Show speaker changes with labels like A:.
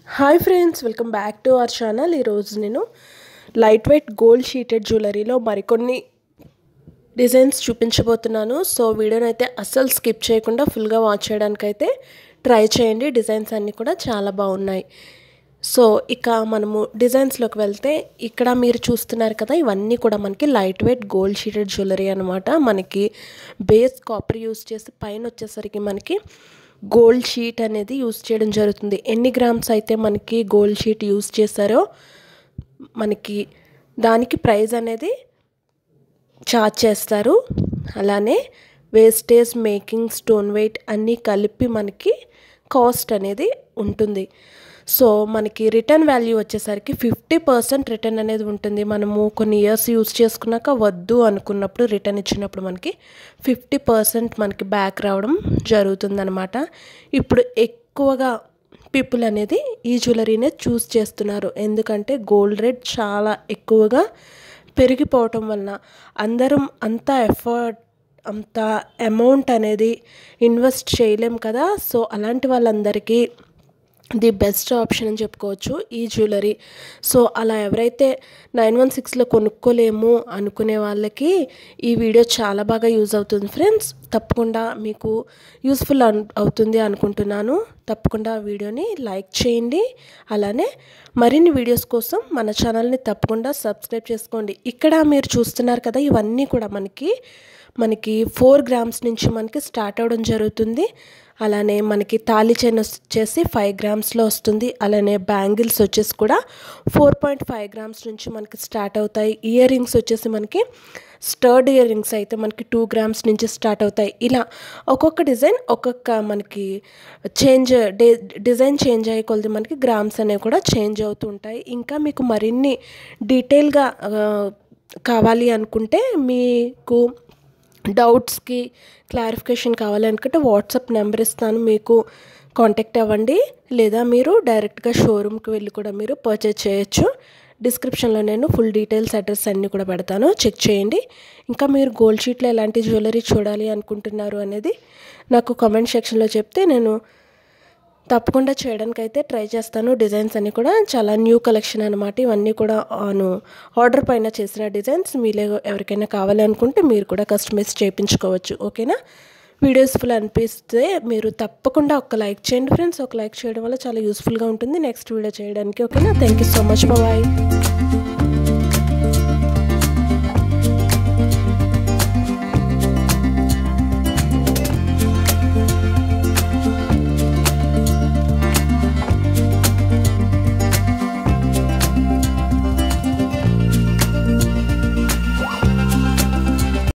A: hi friends welcome back to our channel ఈరోజు నేను light weight gold sheeted జ్యువెలరీలో మరికొన్ని డిజైన్స్ చూపించబోతున్నాను సో వీడియోని అయితే అస్సలు స్కిప్ చేయకుండా ఫుల్గా వాచ్ చేయడానికైతే ట్రై చేయండి డిజైన్స్ అన్నీ కూడా చాలా బాగున్నాయి సో ఇక మనము డిజైన్స్లోకి వెళ్తే ఇక్కడ మీరు చూస్తున్నారు కదా ఇవన్నీ కూడా మనకి light weight gold sheeted jewellery అనమాట మనకి బేస్ కాపర్ యూస్ చేసి పైన వచ్చేసరికి మనకి గోల్డ్ షీట్ అనేది యూస్ చేయడం జరుగుతుంది ఎన్ని గ్రామ్స్ అయితే మనకి గోల్డ్ షీట్ యూస్ చేశారో మనకి దానికి ప్రైస్ అనేది చార్జ్ చేస్తారు అలానే వేస్టేజ్ మేకింగ్ స్టోన్ వెయిట్ అన్నీ కలిపి మనకి కాస్ట్ అనేది ఉంటుంది సో మనకి రిటర్న్ వాల్యూ వచ్చేసరికి ఫిఫ్టీ పర్సెంట్ రిటర్న్ అనేది ఉంటుంది మనము కొన్ని ఇయర్స్ యూస్ చేసుకున్నాక వద్దు అనుకున్నప్పుడు రిటర్న్ ఇచ్చినప్పుడు మనకి ఫిఫ్టీ పర్సెంట్ మనకి బ్యాక్ రావడం జరుగుతుందనమాట ఇప్పుడు ఎక్కువగా పీపుల్ అనేది ఈ జ్యువెలరీనే చూస్ చేస్తున్నారు ఎందుకంటే గోల్డ్ రేట్ చాలా ఎక్కువగా పెరిగిపోవటం వలన అందరం అంత ఎఫర్ట్ అంత అమౌంట్ అనేది ఇన్వెస్ట్ చేయలేం కదా సో అలాంటి వాళ్ళందరికీ ది బెస్ట్ ఆప్షన్ అని చెప్పుకోవచ్చు ఈ జ్యువెలరీ సో అలా ఎవరైతే నైన్ వన్ సిక్స్లో కొనుక్కోలేము అనుకునే వాళ్ళకి ఈ వీడియో చాలా బాగా యూజ్ అవుతుంది ఫ్రెండ్స్ తప్పకుండా మీకు యూస్ఫుల్ అవుతుంది అనుకుంటున్నాను తప్పకుండా వీడియోని లైక్ చేయండి అలానే మరిన్ని వీడియోస్ కోసం మన ఛానల్ని తప్పకుండా సబ్స్క్రైబ్ చేసుకోండి ఇక్కడ మీరు చూస్తున్నారు కదా ఇవన్నీ కూడా మనకి మనకి ఫోర్ గ్రామ్స్ నుంచి మనకి స్టార్ట్ అవ్వడం జరుగుతుంది అలానే మనకి తాళి చైన్ వచ్చేసి ఫైవ్ గ్రామ్స్లో వస్తుంది అలానే బ్యాంగిల్స్ వచ్చేసి కూడా ఫోర్ పాయింట్ ఫైవ్ గ్రామ్స్ నుంచి మనకి స్టార్ట్ అవుతాయి ఇయర్ రింగ్స్ వచ్చేసి మనకి స్టర్డ్ ఇయర్ రింగ్స్ అయితే మనకి టూ గ్రామ్స్ నుంచి స్టార్ట్ అవుతాయి ఇలా ఒక్కొక్క డిజైన్ ఒక్కొక్క మనకి చేంజ్ డే డిజైన్ చేంజ్ అయ్యే కొలది మనకి గ్రామ్స్ అనేవి కూడా చేంజ్ అవుతూ ఉంటాయి ఇంకా మీకు మరిన్ని డీటెయిల్గా కావాలి అనుకుంటే మీకు డౌట్స్కి క్లారిఫికేషన్ కావాలనుకుంటే వాట్సాప్ నెంబర్ ఇస్తాను మీకు కాంటాక్ట్ అవ్వండి లేదా మీరు డైరెక్ట్గా షోరూమ్కి వెళ్ళి కూడా మీరు పర్చేజ్ చేయొచ్చు డిస్క్రిప్షన్లో నేను ఫుల్ డీటెయిల్స్ అడ్రస్ అన్నీ కూడా పెడతాను చెక్ చేయండి ఇంకా మీరు గోల్డ్ షీట్లో ఎలాంటి జ్యువెలరీ చూడాలి అనుకుంటున్నారు అనేది నాకు కామెంట్ సెక్షన్లో చెప్తే నేను తప్పకుండా చేయడానికి అయితే ట్రై చేస్తాను డిజైన్స్ అన్నీ కూడా చాలా న్యూ కలెక్షన్ అనమాట ఇవన్నీ కూడా ఆను ఆర్డర్ పైన చేసిన డిజైన్స్ మీలో ఎవరికైనా కావాలి అనుకుంటే మీరు కూడా కస్టమైజ్ చేయించుకోవచ్చు ఓకేనా వీడియోస్ ఫుల్ అనిపిస్తే మీరు తప్పకుండా ఒక లైక్ చేయండి ఫ్రెండ్స్ ఒక లైక్ చేయడం వల్ల చాలా యూస్ఫుల్గా ఉంటుంది నెక్స్ట్ వీడియో చేయడానికి ఓకేనా thank you so much bye